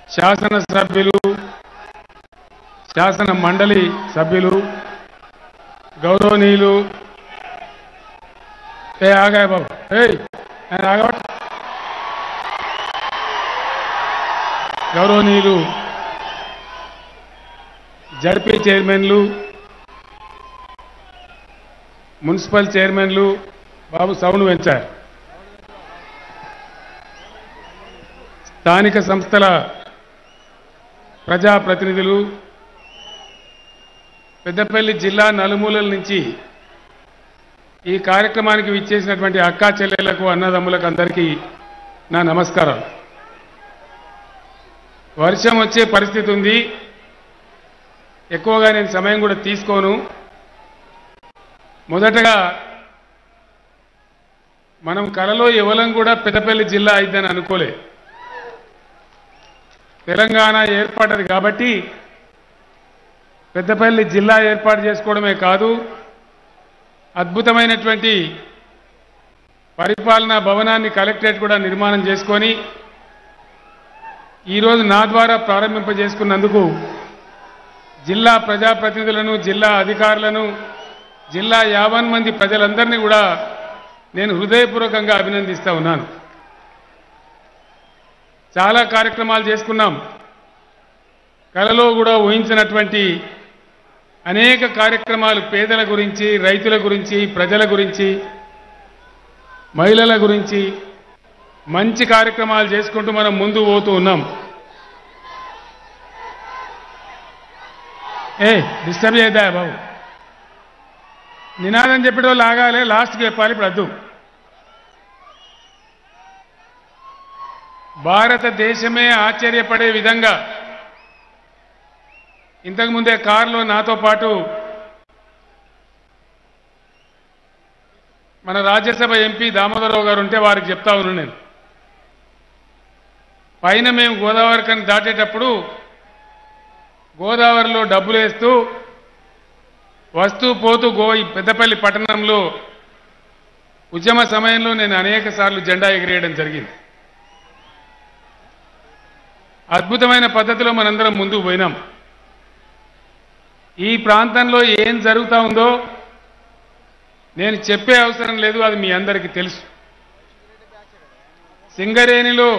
శాసనసభ్యులు శాసన మండలి సభ్యులు గౌరవనీయులు ఏ ఆగాయ బాబు ఏయ్ ఆయన ఆగబట్ గౌరవనీయులు జడ్పీ చైర్మన్లు మున్సిపల్ చైర్మన్లు బాబు సౌండ్ పెంచారు స్థానిక సంస్థల ప్రజాప్రతినిధులు పెద్దపల్లి జిల్లా నలుమూలల నుంచి ఈ కార్యక్రమానికి విచ్చేసినటువంటి అక్కా చెల్లెళ్లకు అన్నదమ్ములకు అందరికీ నా నమస్కారం వర్షం వచ్చే పరిస్థితి ఉంది ఎక్కువగా నేను సమయం కూడా తీసుకోను మొదటగా మనం కలలో ఎవలం కూడా పెద్దపల్లి జిల్లా అయిద్దని అనుకోలే తెలంగాణ ఏర్పడ్డది కాబట్టి పెద్దపల్లి జిల్లా ఏర్పాటు చేసుకోవడమే కాదు అద్భుతమైనటువంటి పరిపాలనా భవనాన్ని కలెక్టరేట్ కూడా నిర్మాణం చేసుకొని ఈరోజు నా ద్వారా ప్రారంభింపజేసుకున్నందుకు జిల్లా ప్రజాప్రతినిధులను జిల్లా అధికారులను జిల్లా యావన్ మంది ప్రజలందరినీ కూడా నేను హృదయపూర్వకంగా అభినందిస్తా ఉన్నాను చాలా కార్యక్రమాలు చేసుకున్నాం కలలో కూడా ఊహించినటువంటి అనేక కార్యక్రమాలు పేదల గురించి రైతుల గురించి ప్రజల గురించి మహిళల గురించి మంచి కార్యక్రమాలు చేసుకుంటూ మనం ముందు పోతూ ఉన్నాం ఏ డిస్టర్బ్ చేద్దా బాబు నినాదం చెప్పేటోళ్ళు ఆగాలి లాస్ట్కి చెప్పాలి ఇప్పుడు అద్దు భారతదేశమే ఆశ్చర్యపడే విధంగా ఇంతకుముందే కారులో నాతో పాటు మన రాజ్యసభ ఎంపీ దామోదరరావు గారు ఉంటే వారికి చెప్తా ఉన్నాను నేను పైన మేము గోదావరి కని దాటేటప్పుడు గోదావరిలో డబ్బులు వేస్తూ వస్తూ పోతూ గో ఈ పెద్దపల్లి పట్టణంలో ఉద్యమ సమయంలో నేను అనేక సార్లు జెండా ఎగిరేయడం జరిగింది అద్భుతమైన పద్ధతిలో మనందరం ముందుకు పోయినాం ఈ ప్రాంతంలో ఏం జరుగుతూ ఉందో నేను చెప్పే అవసరం లేదు అది మీ అందరికీ తెలుసు సింగరేణిలో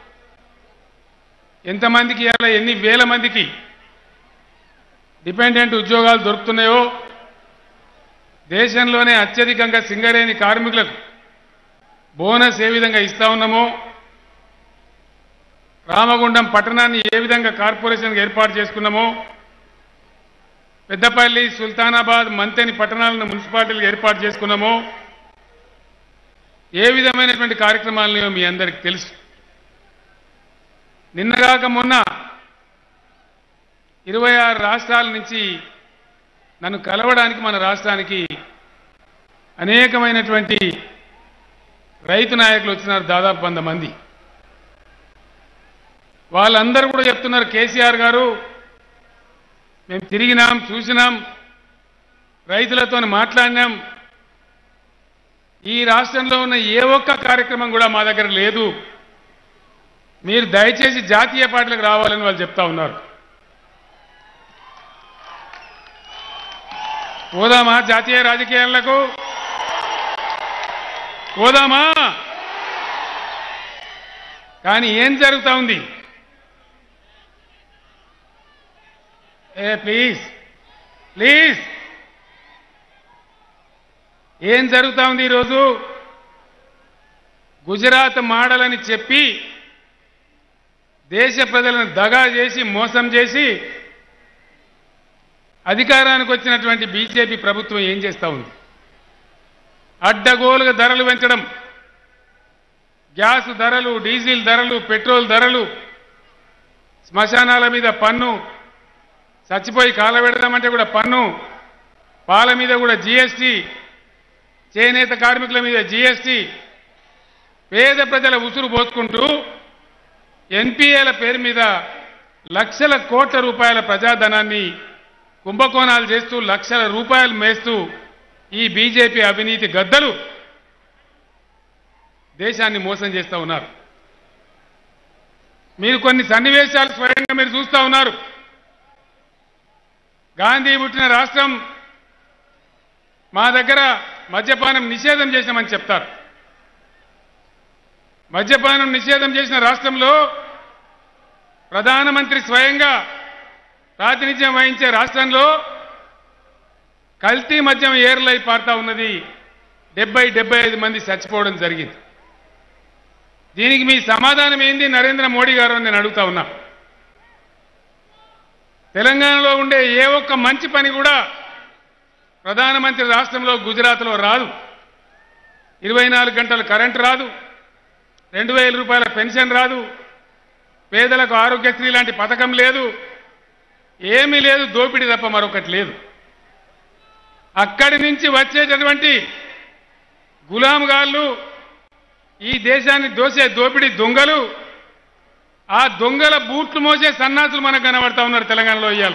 ఎంతమందికి ఇలా ఎన్ని వేల మందికి డిపెండెంట్ ఉద్యోగాలు దొరుకుతున్నాయో దేశంలోనే అత్యధికంగా సింగరేణి కార్మికులకు బోనస్ ఏ విధంగా ఇస్తా ఉన్నామో రామగుండం పట్టణాన్ని ఏ విధంగా కార్పొరేషన్గా ఏర్పాటు చేసుకున్నామో పెద్దపల్లి సుల్తానాబాద్ మంతెని పట్టణాలను మున్సిపాలిటీలు ఏర్పాటు చేసుకున్నామో ఏ విధమైనటువంటి కార్యక్రమాలను మీ అందరికీ తెలుసు నిన్నగాక మొన్న ఇరవై ఆరు రాష్ట్రాల నుంచి నన్ను కలవడానికి మన రాష్ట్రానికి అనేకమైనటువంటి రైతు నాయకులు వచ్చినారు దాదాపు వంద మంది వాళ్ళందరూ కూడా చెప్తున్నారు కేసీఆర్ గారు మేము తిరిగినాం చూసినాం రైతులతో మాట్లాడినాం ఈ రాష్ట్రంలో ఉన్న ఏ ఒక్క కార్యక్రమం కూడా మా దగ్గర లేదు మీరు దయచేసి జాతీయ పార్టీలకు రావాలని వాళ్ళు చెప్తా ఉన్నారు పోదామా జాతీయ రాజకీయాలకు పోదామా కానీ ఏం జరుగుతా ఉంది ఏ ప్లీజ్ ప్లీజ్ ఏం జరుగుతా ఉంది ఈరోజు గుజరాత్ మోడల్ అని చెప్పి దేశ ప్రజలను దగా చేసి మోసం చేసి అధికారానికి వచ్చినటువంటి బీజేపీ ప్రభుత్వం ఏం చేస్తా ఉంది అడ్డగోలుగా ధరలు పెంచడం గ్యాస్ ధరలు డీజిల్ ధరలు పెట్రోల్ ధరలు శ్మశానాల మీద పన్ను చచ్చిపోయి కాలబెడదామంటే కూడా పన్ను పాల మీద కూడా జీఎస్టీ చేనేత కార్మికుల మీద జీఎస్టీ పేద ప్రజల ఉసురు పోసుకుంటూ ఎన్పిఏల పేరు మీద లక్షల కోట్ల రూపాయల ప్రజాధనాన్ని కుంభకోణాలు చేస్తూ లక్షల రూపాయలు మేస్తూ ఈ బీజేపీ అవినీతి గద్దలు దేశాన్ని మోసం చేస్తూ ఉన్నారు మీరు కొన్ని సన్నివేశాలు స్వయంగా మీరు చూస్తా ఉన్నారు గాంధీ పుట్టిన రాష్ట్రం మా దగ్గర మద్యపానం నిషేధం చేశామని చెప్తారు మద్యపానం నిషేధం చేసిన రాష్ట్రంలో ప్రధానమంత్రి స్వయంగా ప్రాతినిధ్యం వహించే రాష్ట్రంలో కల్తీ మద్యం ఏర్లై పారుతా ఉన్నది డెబ్బై డెబ్బై ఐదు మంది చచ్చిపోవడం జరిగింది దీనికి మీ సమాధానం ఏంది నరేంద్ర మోడీ గారు అని నేను అడుగుతా ఉన్నా తెలంగాణలో ఉండే ఏ ఒక్క మంచి పని కూడా ప్రధానమంత్రి రాష్ట్రంలో గుజరాత్లో రాదు ఇరవై నాలుగు గంటలు కరెంటు రాదు రెండు వేల రూపాయల పెన్షన్ రాదు పేదలకు ఆరోగ్యశ్రీ లాంటి పథకం లేదు ఏమీ లేదు దోపిడీ తప్ప మరొకటి లేదు అక్కడి నుంచి వచ్చేటటువంటి గులాం గాళ్ళు ఈ దేశాన్ని దోసే దోపిడీ దొంగలు ఆ దొంగల బూట్లు మోసే సన్నాసులు మనకు కనబడతా ఉన్నారు తెలంగాణలో ఇవాళ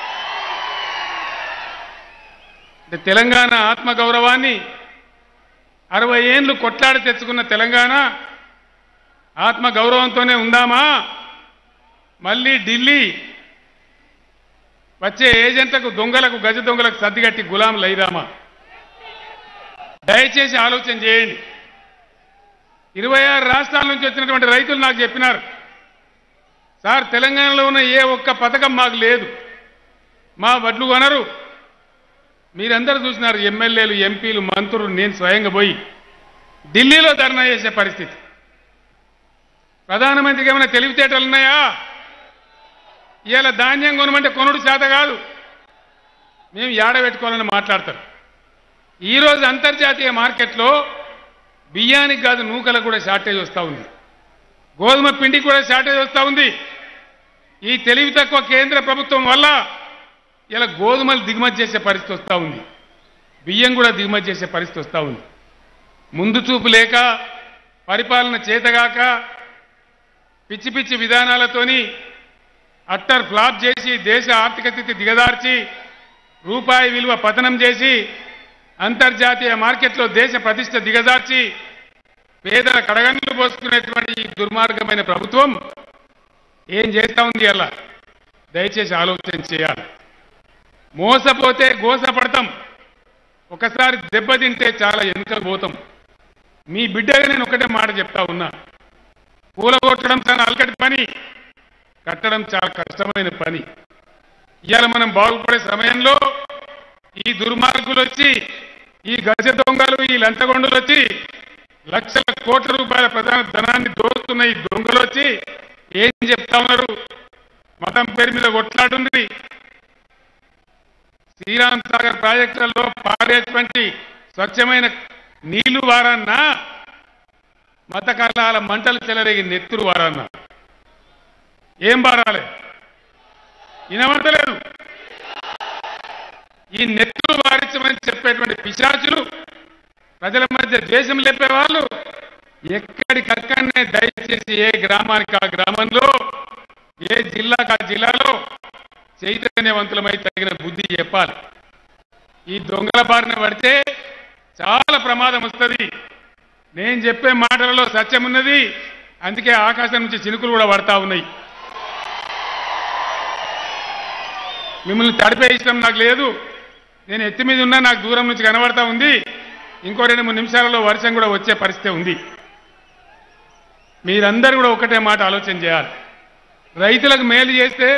అంటే తెలంగాణ ఆత్మగౌరవాన్ని అరవై ఏండ్లు కొట్లాడి తెచ్చుకున్న తెలంగాణ ఆత్మ గౌరవంతోనే ఉందామా మళ్ళీ ఢిల్లీ వచ్చే ఏజెంట్లకు దొంగలకు గజ దొంగలకు సర్దిగట్టి గులాం లైదామా దయచేసి ఆలోచన చేయండి ఇరవై ఆరు రాష్ట్రాల నుంచి వచ్చినటువంటి రైతులు నాకు చెప్పినారు సార్ తెలంగాణలో ఉన్న ఏ ఒక్క పథకం మాకు లేదు మా వడ్లు కొనరు మీరందరూ చూసినారు ఎమ్మెల్యేలు ఎంపీలు మంత్రులు నేను స్వయంగా పోయి ఢిల్లీలో ధర్నా చేసే పరిస్థితి ప్రధానమంత్రికి ఏమైనా తెలివితేటలు ఉన్నాయా ఇవాళ ధాన్యం కొనమంటే కొనుడు చేత కాదు మేము ఏడబెట్టుకోవాలని మాట్లాడతారు ఈరోజు అంతర్జాతీయ మార్కెట్లో బియ్యానికి కాదు నూకలకు కూడా షార్టేజ్ వస్తూ ఉంది గోధుమ పిండికి కూడా షార్టేజ్ వస్తూ ఉంది ఈ తెలివి తక్కువ కేంద్ర ప్రభుత్వం వల్ల ఇలా గోధుమలు దిగుమతి చేసే పరిస్థితి వస్తూ ఉంది బియ్యం కూడా దిగుమతి చేసే పరిస్థితి వస్తూ ఉంది ముందు చూపు లేక పరిపాలన చేతగాక పిచ్చి పిచ్చి విధానాలతోని అట్టర్ ఫ్లాప్ చేసి దేశ ఆర్థిక స్థితి దిగదార్చి రూపాయి విలువ పతనం చేసి అంతర్జాతీయ మార్కెట్లో దేశ ప్రతిష్ట దిగజార్చి పేదల కడగన్నులు పోసుకునేటువంటి ఈ దుర్మార్గమైన ప్రభుత్వం ఏం చేస్తా ఉంది అలా దయచేసి ఆలోచన చేయాలి మోసపోతే గోసపడతాం ఒకసారి దెబ్బతింటే చాలా వెనుక పోతాం మీ బిడ్డగా నేను ఒకటే మాట చెప్తా ఉన్నా కూలగొట్టడం చాలా అలకటి పని కట్టడం చాలా కష్టమైన పని ఇవాళ మనం బాగుపడే సమయంలో ఈ దుర్మార్గులు వచ్చి ఈ గజ దొంగలు ఈ లంచగొండలు వచ్చి లక్షల కోట్ల రూపాయల ప్రధాన ధనాన్ని దోస్తున్న ఈ దొంగలు వచ్చి ఏం చెప్తా ఉన్నారు మతం పేరు మీద కొట్లాడుంది శ్రీరామ్ సాగర్ ప్రాజెక్టులలో పారేటువంటి స్వచ్ఛమైన నీళ్లు వారన్నా మత కళాల మంటలు చెలరేగి నెత్తురు వారన్నా ఏం బారాలే వినబడతలేదు ఈ నెత్తులు వారించమని చెప్పేటువంటి పిశాచులు ప్రజల మధ్య ద్వేషం లేపే వాళ్ళు ఎక్కడికక్కడనే దయచేసి ఏ గ్రామానికి ఆ గ్రామంలో ఏ జిల్లాకు ఆ జిల్లాలో చైతన్యవంతులమై తగిన బుద్ధి చెప్పాలి ఈ దొంగల బారిన పడితే చాలా ప్రమాదం వస్తుంది నేను చెప్పే మాటలలో సత్యం ఉన్నది అందుకే ఆకాశం నుంచి చినుకులు కూడా పడతా ఉన్నాయి మిమ్మల్ని తడిపే ఇష్టం నాకు లేదు నేను ఎత్తి మీద ఉన్నా నాకు దూరం నుంచి కనబడతా ఉంది ఇంకో రెండు మూడు నిమిషాలలో వర్షం కూడా వచ్చే పరిస్థితి ఉంది మీరందరూ కూడా ఒకటే మాట ఆలోచన చేయాలి రైతులకు మేలు చేస్తే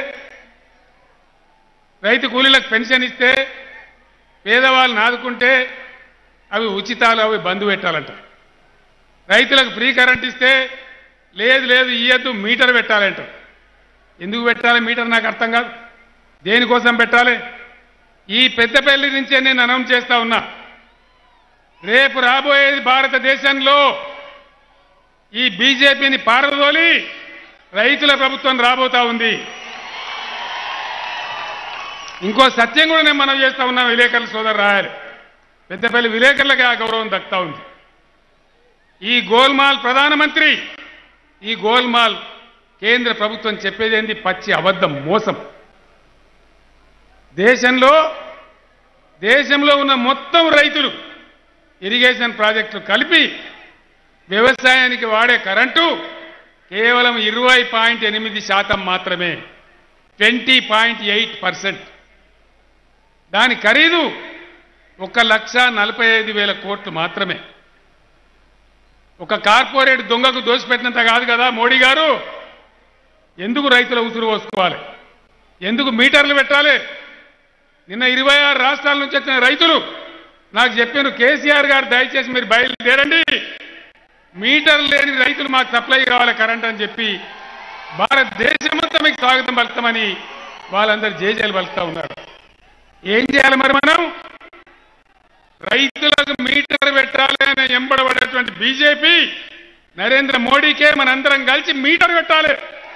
రైతు కూలీలకు పెన్షన్ ఇస్తే పేదవాళ్ళని ఆదుకుంటే అవి ఉచితాలు అవి బంధు పెట్టాలంట రైతులకు ఫ్రీ కరెంట్ ఇస్తే లేదు లేదు ఇయ్యద్దు మీటర్ పెట్టాలంట ఎందుకు పెట్టాలి మీటర్ నాకు అర్థం కాదు దేనికోసం పెట్టాలి ఈ పెద్దపల్లి నుంచే నేను అనౌన్స్ చేస్తా ఉన్నా రేపు రాబోయేది భారతదేశంలో ఈ బీజేపీని పారదోలి రైతుల ప్రభుత్వం రాబోతా ఉంది ఇంకో సత్యం కూడా నేను మనం చేస్తా ఉన్నా విలేకరుల సోదరు రాయాలి పెద్దపల్లి విలేకరులకి ఆ గౌరవం దక్కుతా ఉంది ఈ గోల్మాల్ ప్రధానమంత్రి ఈ గోల్మాల్ కేంద్ర ప్రభుత్వం చెప్పేదేంది పచ్చి అబద్ధం మోసం దేశంలో దేశంలో ఉన్న మొత్తం రైతులు ఇరిగేషన్ ప్రాజెక్టులు కలిపి వ్యవసాయానికి వాడే కరెంటు కేవలం ఇరవై పాయింట్ ఎనిమిది శాతం మాత్రమే ట్వంటీ పాయింట్ ఎయిట్ పర్సెంట్ దాని ఖరీదు ఒక లక్ష నలభై ఐదు వేల కోట్లు మాత్రమే ఒక కార్పొరేట్ దొంగకు దోసిపెట్టినంత కాదు కదా మోడీ గారు ఎందుకు రైతుల ఉసురు పోసుకోవాలి ఎందుకు మీటర్లు పెట్టాలి నిన్న ఇరవై ఆరు రాష్ట్రాల నుంచి వచ్చిన రైతులు నాకు చెప్పాను కేసీఆర్ గారు దయచేసి మీరు బయలుదేరండి మీటర్ లేని రైతులు మాకు సప్లై కావాలి కరెంట్ అని చెప్పి భారతదేశం మొత్తం మీకు స్వాగతం పలుకుతామని వాళ్ళందరూ జేజేలు పలుకుతా ఉన్నారు ఏం చేయాలి మరి మనం రైతులకు మీటర్ పెట్టాలి అని ఎంబడబడేటువంటి బీజేపీ నరేంద్ర మోడీకే మనందరం కలిసి మీటర్ పెట్టాలి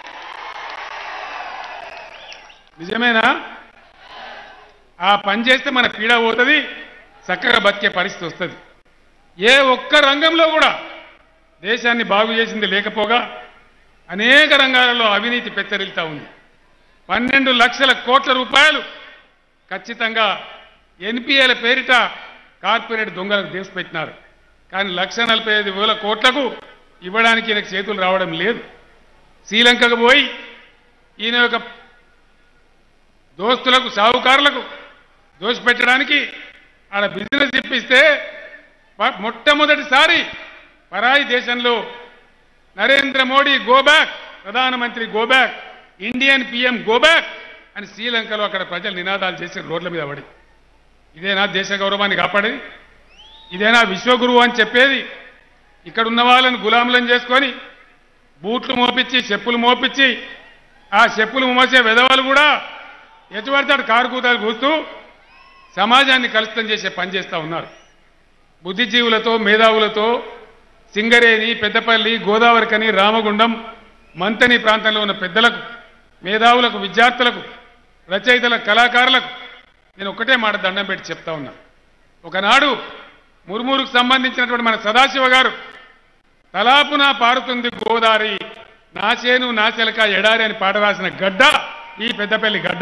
నిజమేనా ఆ పని చేస్తే మన పీడ పోతుంది చక్కగా బతికే పరిస్థితి వస్తుంది ఏ ఒక్క రంగంలో కూడా దేశాన్ని బాగు చేసింది లేకపోగా అనేక రంగాలలో అవినీతి పెచ్చరిల్తా ఉంది పన్నెండు లక్షల కోట్ల రూపాయలు ఖచ్చితంగా ఎన్పిఏల పేరిట కార్పొరేట్ దొంగలకు దేశపెట్టినారు కానీ లక్ష నలభై ఐదు వేల కోట్లకు ఇవ్వడానికి ఈయనకు చేతులు రావడం లేదు శ్రీలంకకు పోయి ఈయన యొక్క దోస్తులకు సాహుకారులకు దోషపెట్టడానికి ఆడ బిజినెస్ ఇప్పిస్తే ప- మొట్టమొదటిసారి పరాయి దేశంలో నరేంద్ర మోడీ గో బ్యాక్ ప్రధానమంత్రి go back Indian PM go back అని శ్రీలంకలో అక్కడ ప్రజలు నినాదాలు చేసి రోడ్ల మీద పడి ఇదేనా దేశ గౌరవాన్ని కాపాడేది ఇదేనా విశ్వగురువు అని చెప్పేది ఇక్కడ ఉన్న వాళ్ళని గులాములను చేసుకొని బూట్లు మోపించి చెప్పులు మోపించి ఆ చెప్పులు మోసే విధవాలు కూడా ఎటు పడతాడు కారు కూతాలు కూస్తూ సమాజాన్ని కలుషితం చేసే పని చేస్తూ ఉన్నారు బుద్ధిజీవులతో మేధావులతో సింగరేణి పెద్దపల్లి గోదావరికని రామగుండం మంతని ప్రాంతంలో ఉన్న పెద్దలకు మేధావులకు విద్యార్థులకు రచయితల కళాకారులకు నేను ఒకటే మాట దండం పెట్టి చెప్తా ఉన్నా ఒకనాడు మురుమూరుకు సంబంధించినటువంటి మన సదాశివ గారు తలాపున పారుతుంది గోదారి నాచేను నాచెలక ఎడారి అని పాట రాసిన గడ్డ ఈ పెద్దపల్లి గడ్డ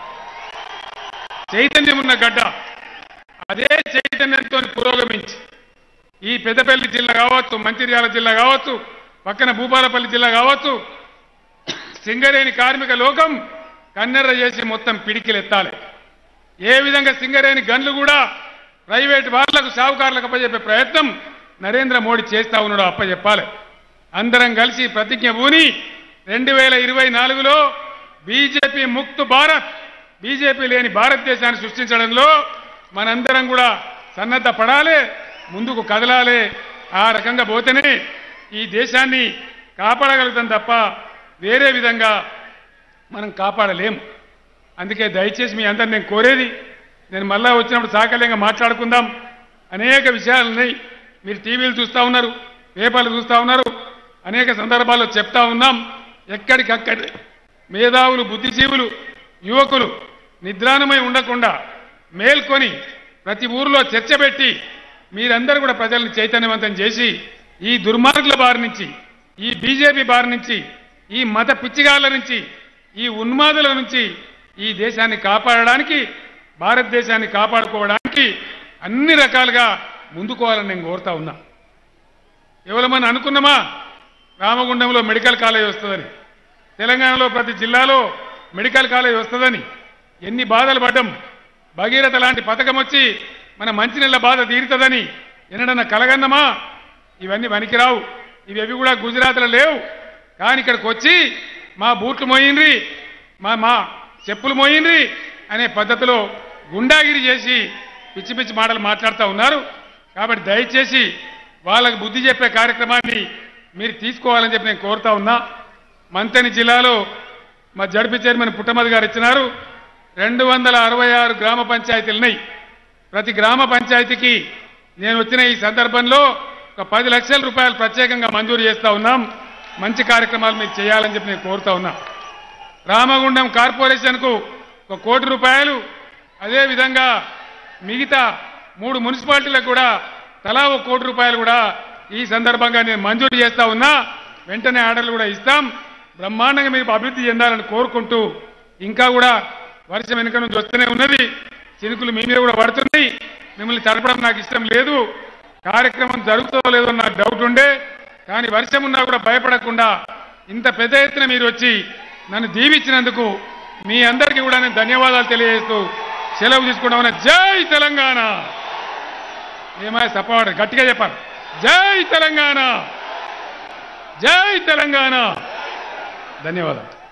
చైతన్యం ఉన్న గడ్డ అదే చైతన్యంతో పురోగమించి ఈ పెద్దపల్లి జిల్లా కావచ్చు మంచిర్యాల జిల్లా కావచ్చు పక్కన భూపాలపల్లి జిల్లా కావచ్చు సింగరేణి కార్మిక లోకం కన్నెర్ర చేసి మొత్తం పిడికిలెత్తాలి ఏ విధంగా సింగరేణి గన్లు కూడా ప్రైవేట్ వాళ్లకు సావుకారులకు అప్పచెప్పే ప్రయత్నం నరేంద్ర మోడీ చేస్తా ఉన్నాడు అప్పచెప్పాలి అందరం కలిసి ప్రతిజ్ఞ పూని రెండు వేల ఇరవై నాలుగులో బీజేపీ ముక్త్ భారత్ బీజేపీ లేని భారతదేశాన్ని సృష్టించడంలో మనందరం కూడా సన్నద్ధ పడాలి ముందుకు కదలాలి ఆ రకంగా పోతేనే ఈ దేశాన్ని కాపాడగలుగుతాం తప్ప వేరే విధంగా మనం కాపాడలేం అందుకే దయచేసి మీ అందరు నేను కోరేది నేను మళ్ళా వచ్చినప్పుడు సాకల్యంగా మాట్లాడుకుందాం అనేక విషయాలు ఉన్నాయి మీరు టీవీలు చూస్తూ ఉన్నారు పేపర్లు చూస్తూ ఉన్నారు అనేక సందర్భాల్లో చెప్తా ఉన్నాం ఎక్కడికక్కడ మేధావులు బుద్ధిజీవులు యువకులు నిద్రాణమై ఉండకుండా మేల్కొని ప్రతి ఊరిలో చర్చ పెట్టి మీరందరూ కూడా ప్రజల్ని చైతన్యవంతం చేసి ఈ దుర్మార్గుల బారి నుంచి ఈ బీజేపీ బారి నుంచి ఈ మత పిచ్చిగాళ్ళ నుంచి ఈ ఉన్మాదుల నుంచి ఈ దేశాన్ని కాపాడడానికి భారతదేశాన్ని కాపాడుకోవడానికి అన్ని రకాలుగా ముందుకోవాలని నేను కోరుతా ఉన్నా ఎవరమని అనుకున్నామా రామగుండంలో మెడికల్ కాలేజ్ వస్తుందని తెలంగాణలో ప్రతి జిల్లాలో మెడికల్ కాలేజ్ వస్తుందని ఎన్ని బాధలు పడ్డం భగీరథ లాంటి పథకం వచ్చి మన మంచినీళ్ళ బాధ తీరుతుందని ఎన్నడన్నా కలగన్నమా ఇవన్నీ పనికిరావు ఇవి కూడా గుజరాత్లో లేవు కానీ ఇక్కడికి వచ్చి మా బూట్లు మోయిండ్రి మా మా చెప్పులు మోయిండ్రి అనే పద్ధతిలో గుండాగిరి చేసి పిచ్చి పిచ్చి మాటలు మాట్లాడుతూ ఉన్నారు కాబట్టి దయచేసి వాళ్ళకు బుద్ధి చెప్పే కార్యక్రమాన్ని మీరు తీసుకోవాలని చెప్పి నేను కోరుతా ఉన్నా మంతని జిల్లాలో మా జడ్పీ చైర్మన్ పుట్టమది గారు ఇచ్చినారు రెండు వందల అరవై ఆరు గ్రామ పంచాయతీలు ఉన్నాయి ప్రతి గ్రామ పంచాయతీకి నేను వచ్చిన ఈ సందర్భంలో ఒక పది లక్షల రూపాయలు ప్రత్యేకంగా మంజూరు చేస్తా ఉన్నాం మంచి కార్యక్రమాలు మీరు చేయాలని చెప్పి నేను కోరుతా ఉన్నా రామగుండం కార్పొరేషన్కు ఒక కోటి రూపాయలు అదేవిధంగా మిగతా మూడు మున్సిపాలిటీలకు కూడా తలా ఒక కోటి రూపాయలు కూడా ఈ సందర్భంగా నేను మంజూరు చేస్తా ఉన్నా వెంటనే ఆర్డర్లు కూడా ఇస్తాం బ్రహ్మాండంగా మీరు అభివృద్ధి చెందాలని కోరుకుంటూ ఇంకా కూడా వర్షం వెనుక నుంచి వస్తూనే ఉన్నది చినుకులు మీ మీద కూడా పడుతున్నాయి మిమ్మల్ని తడపడం నాకు ఇష్టం లేదు కార్యక్రమం జరుగుతుందో లేదో నాకు డౌట్ ఉండే కానీ వర్షం ఉన్నా కూడా భయపడకుండా ఇంత పెద్ద ఎత్తున మీరు వచ్చి నన్ను దీవించినందుకు మీ అందరికీ కూడా నేను ధన్యవాదాలు తెలియజేస్తూ సెలవు తీసుకుంటామని జై తెలంగాణ ఏమాయ సప్పవాడు గట్టిగా చెప్పాలి జై తెలంగాణ జై తెలంగాణ ధన్యవాదాలు